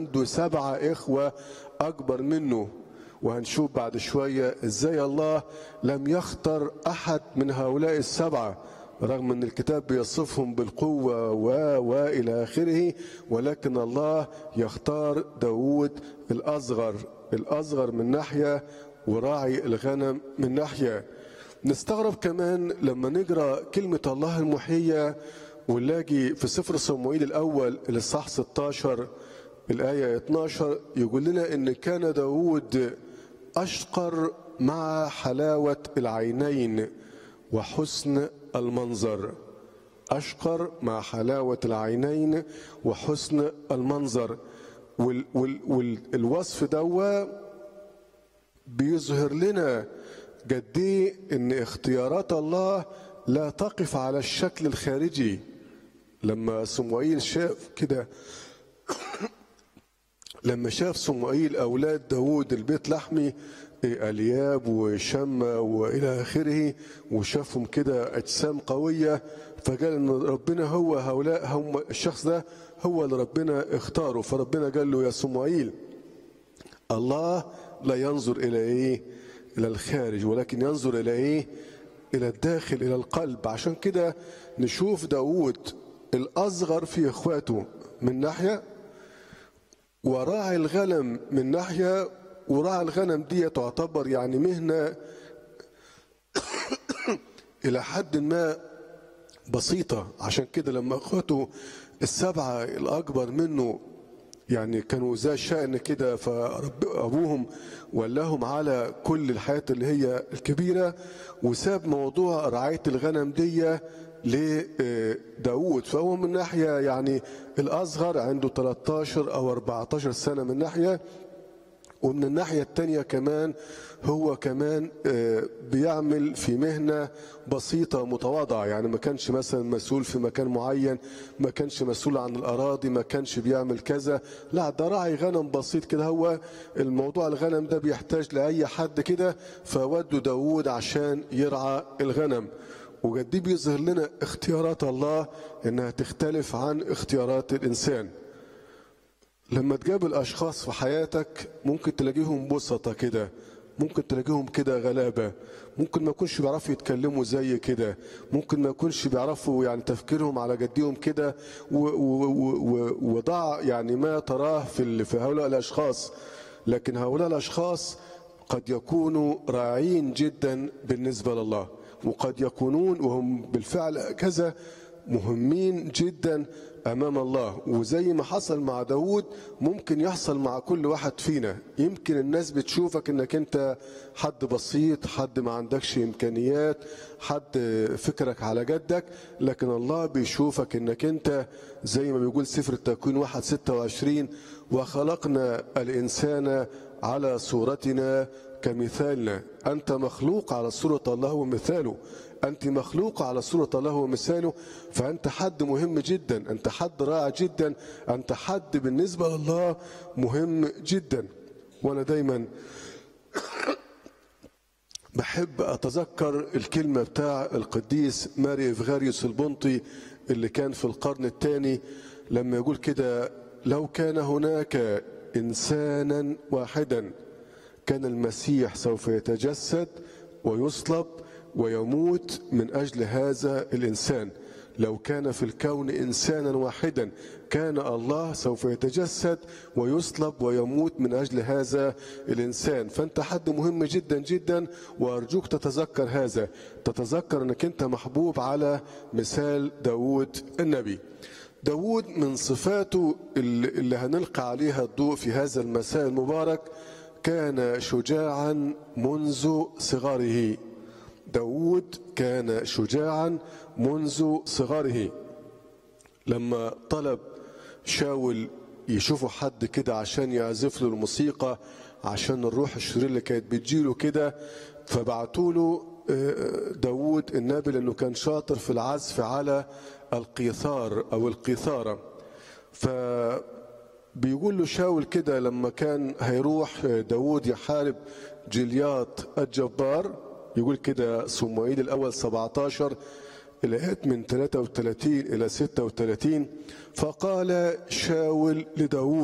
عنده سبعة إخوة أكبر منه وهنشوف بعد شوية إزاي الله لم يختر أحد من هؤلاء السبعة رغم أن الكتاب بيصفهم بالقوة و وإلى آخره ولكن الله يختار داود الأصغر الأصغر من ناحية وراعي الغنم من ناحية نستغرب كمان لما نقرأ كلمة الله المحية ونلاقي في سفر صموئيل الأول الإصحاح 16 الآية 12 يقول لنا إن كان داود أشقر مع حلاوة العينين وحسن المنظر أشقر مع حلاوة العينين وحسن المنظر وال وال والوصف دوا بيظهر لنا قد ايه ان اختيارات الله لا تقف على الشكل الخارجي لما صموئيل شاف كده لما شاف صموئيل اولاد داوود البيت لحمي الياب وشمة والى اخره وشافهم كده اجسام قويه فقال ان ربنا هو هؤلاء هم الشخص ده هو اللي ربنا اختاره فربنا قال له يا صموئيل الله لا ينظر الى ايه الى الخارج ولكن ينظر الى ايه الى الداخل الى القلب عشان كده نشوف داود الاصغر في اخواته من ناحيه وراعي الغنم من ناحيه وراعي الغنم دي تعتبر يعني مهنه الى حد ما بسيطه عشان كده لما اخواته السبعه الاكبر منه يعني كانوا ذا شأن كده فأبوهم ولاهم على كل الحياة اللي هي الكبيرة وساب موضوع رعاية الغنم دي لداود فهو من ناحية يعني الأصغر عنده 13 أو 14 سنة من ناحية ومن الناحية التانية كمان هو كمان بيعمل في مهنة بسيطة متواضعة يعني ما كانش مثلا مسؤول في مكان معين ما كانش مسؤول عن الأراضي ما كانش بيعمل كذا لا ده راعي غنم بسيط كده هو الموضوع الغنم ده بيحتاج لأي حد كده فودوا داود عشان يرعى الغنم وقد دي بيظهر لنا اختيارات الله انها تختلف عن اختيارات الانسان لما تقابل اشخاص في حياتك ممكن تلاقيهم بسطة كده ممكن تلاقيهم كده غلابة ممكن ما يكونش بيعرفوا يتكلموا زي كده ممكن ما يكونش بيعرفوا يعني تفكيرهم على جديهم كده وضع يعني ما تراه في في هؤلاء الاشخاص لكن هؤلاء الاشخاص قد يكونوا راعين جدا بالنسبة لله وقد يكونون وهم بالفعل كذا مهمين جدا امام الله وزي ما حصل مع داود ممكن يحصل مع كل واحد فينا يمكن الناس بتشوفك انك انت حد بسيط حد ما عندكش امكانيات حد فكرك على جدك لكن الله بيشوفك انك انت زي ما بيقول سفر التكوين واحد ستة وعشرين وخلقنا الانسان على صورتنا كمثالنا أنت مخلوق على صورة الله ومثاله أنت مخلوقة على صورة الله ومثاله فأنت حد مهم جدا أنت حد رائع جدا أنت حد بالنسبة لله مهم جدا وأنا دايما بحب أتذكر الكلمة بتاع القديس ماري إفغاريوس البنطي اللي كان في القرن الثاني لما يقول كده لو كان هناك إنسانا واحدا كان المسيح سوف يتجسد ويصلب ويموت من اجل هذا الانسان لو كان في الكون انسانا واحدا كان الله سوف يتجسد ويصلب ويموت من اجل هذا الانسان فانت حد مهم جدا جدا وارجوك تتذكر هذا تتذكر انك انت محبوب على مثال داود النبي داود من صفاته اللي هنلقى عليها الضوء في هذا المساء المبارك كان شجاعا منذ صغره داود كان شجاعا منذ صغره لما طلب شاول يشوفوا حد كده عشان يعزف له الموسيقى عشان الروح الشرير اللي كانت بتجيله كده فبعتوا له داود النبي لانه كان شاطر في العزف على القيثار او القيثاره ف بيقول له شاول كده لما كان هيروح داود يحارب جلياط الجبار يقول كده صموئيل الأول 17 الآيات من 33 إلى 36 فقال شاول لداود